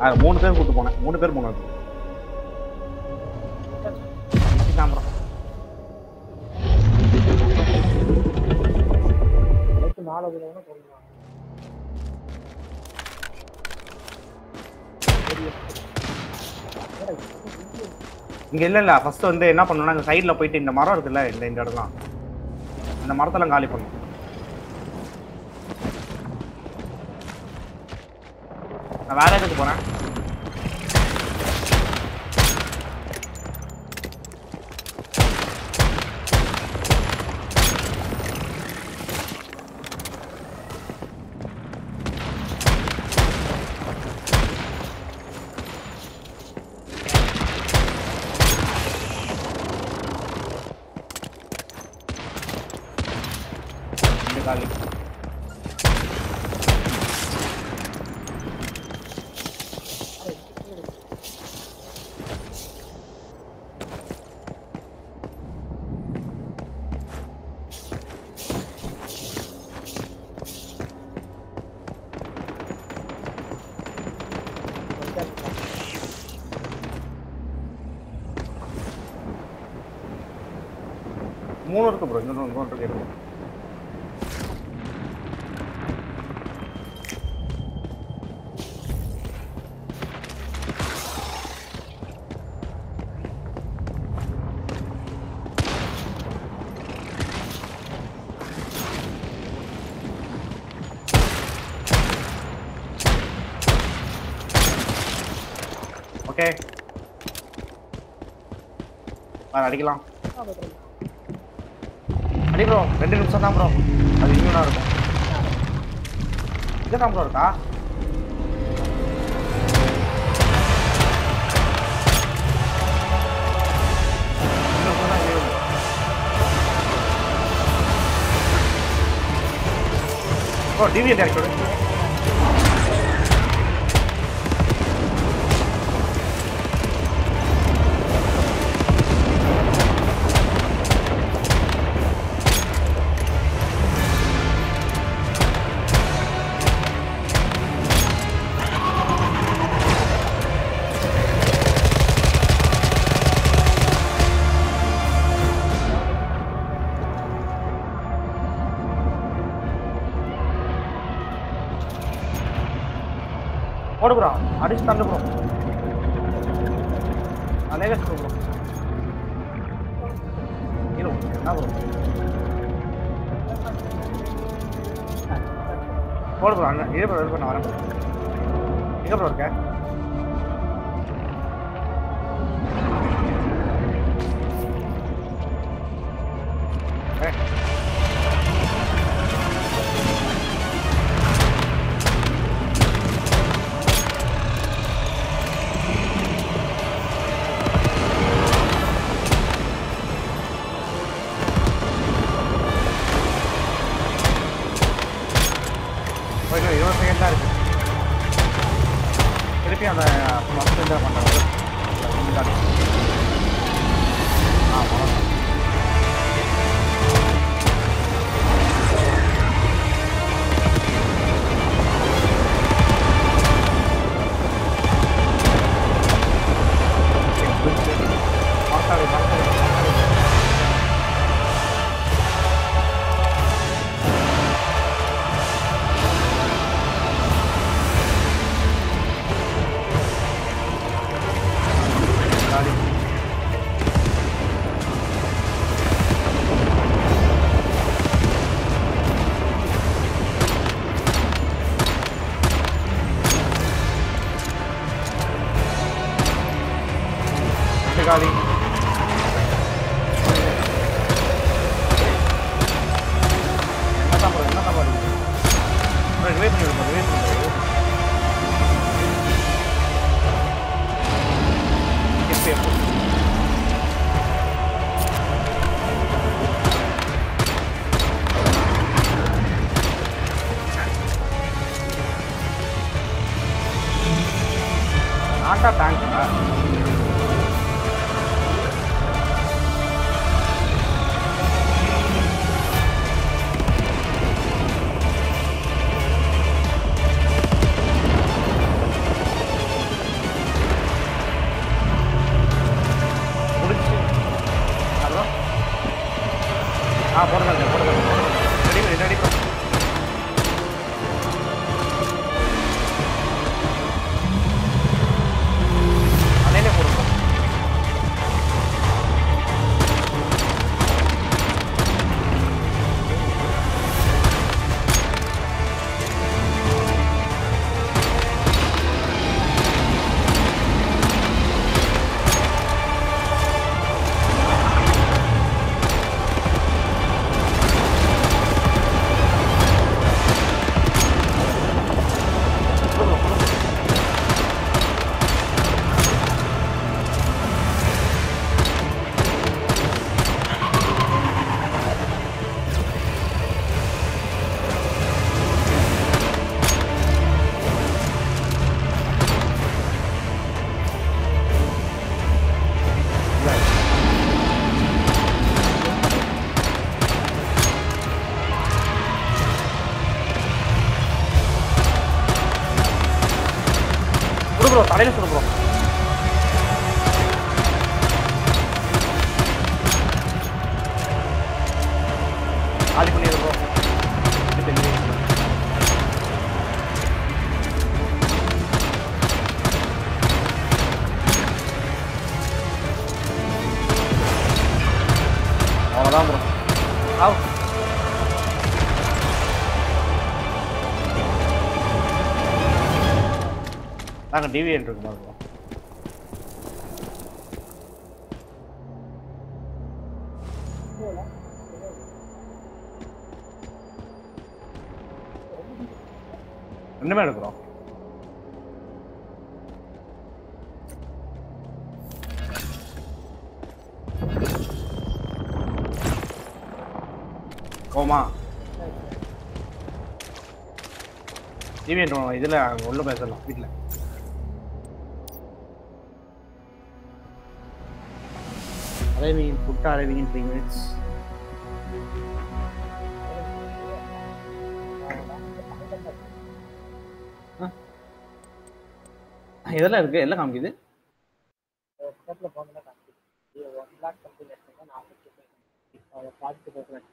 ஆ, மூணு பேர் கூட்டு போனேன் மூணு பேர் போனது தாம்பரம் அடுத்து நாலு பேர் சொல்லுவாங்க இங்க இல்ல இல்ல ஃபர்ஸ்ட் வந்து என்ன பண்ணணும்னா இந்த சைடுல போயிட்டு இந்த மரம் இருக்குல்ல இந்த இந்த இடம்லாம் இந்த மரத்தெல்லாம் காலி பண்ணணும் நான் வேற எதுக்கு போறேன் இந்த காலி மூணு இருக்கு ப்ரோ இன்னொன்று இன்னொன்று இருக்கு இருக்கு. ஓகே வா அடிக்கலாம் அடி ப்ரோ ரெண்டு நிமிஷம் தான் ப்ரோ அது இன்னும் இருக்கும் இங்கே தான் ப்ரோ இருக்கா இன்னும் நிமிஷம் தான் இங்கே இருக்கு. ப்ரோ டிவிஎன் டேரக்டர் போடு ப்ரோ அடிச்சு தள்ளு ப்ரோ அநேக ப்ரோ இரு என்ன ப்ரோ போடு ப்ரோ அண்ணன் இரு ப்ரோ இது பண்ண வரேன் எங்கே ப்ரோ இருக்க ஏய். ஒரு இன்னும் இருபது செகண்ட் தான் இருக்கு திருப்பி அந்த மஸ்ட் தான் பண்ணுறோம் ஆ போகலாம் மாசாடு மாசாடு காலி ரெண்டு காலி என்னதான் ப்ரோ என்னதான் ப்ரோ ப்ரோ ரிவைவ் பண்ணி விடுங்க ரிவைவ் பண்ணி விடுங்க எப்போ எப்போ ஆண்டா டேங்க்கா ஆ போடுறாங்க போடுறாங்க ரெடி ரெடி ப்ரோ அலையிலே போடுங்க சுடு ப்ரோ தலையில சுடு ப்ரோ ஆதி பண்ணிடு ப்ரோ அவ்வளோதான் ப்ரோ ஆவ் நாங்கள் டிவிஎன் இருக்கு மாதிரி ப்ரோ ரெண்டுமே எடுக்கிறோம் ஓமா டிவிஎன் இதில் உள்ள பேசலாம் வீட்டில் arriving in Putta, arriving in three minutes. இதெல்லாம் இருக்கு எல்லாம் காமிக்குது பக்கத்துல போனதா காமிக்குது இது ஒன் லேக் சம்திங் எடுத்தா நாற்பத்தி அதை பார்த்துட்டு போகிறேன்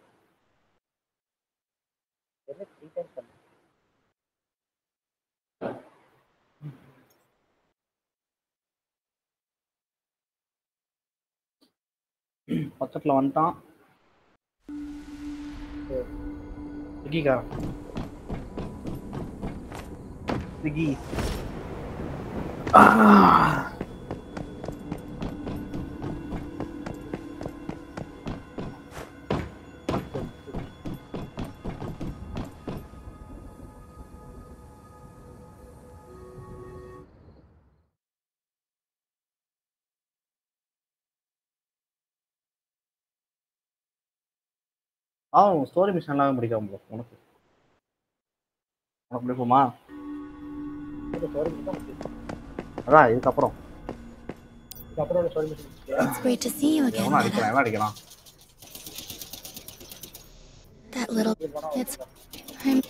என்ன த்ரீ டைம்ஸ் பண்ணு பக்கத்துல வந்துட்டான் ஸ்விக்கிக்கா ஸ்விக்கி ஆ ஸ்டோரி மிஷன்லாம் பிடிக்காம ப்ரோ உனக்கு உனக்கு பிடிக்குமா ஸ்டோரி மிஷன் தான் முடியும் அதான் இதுக்கப்புறம் இதுக்கப்புறம் ஒரு story mission It's great to see you again, எவனும் அடிக்கலாம் Meta. எவன் அடிக்கலாம் That little. It's. I'm.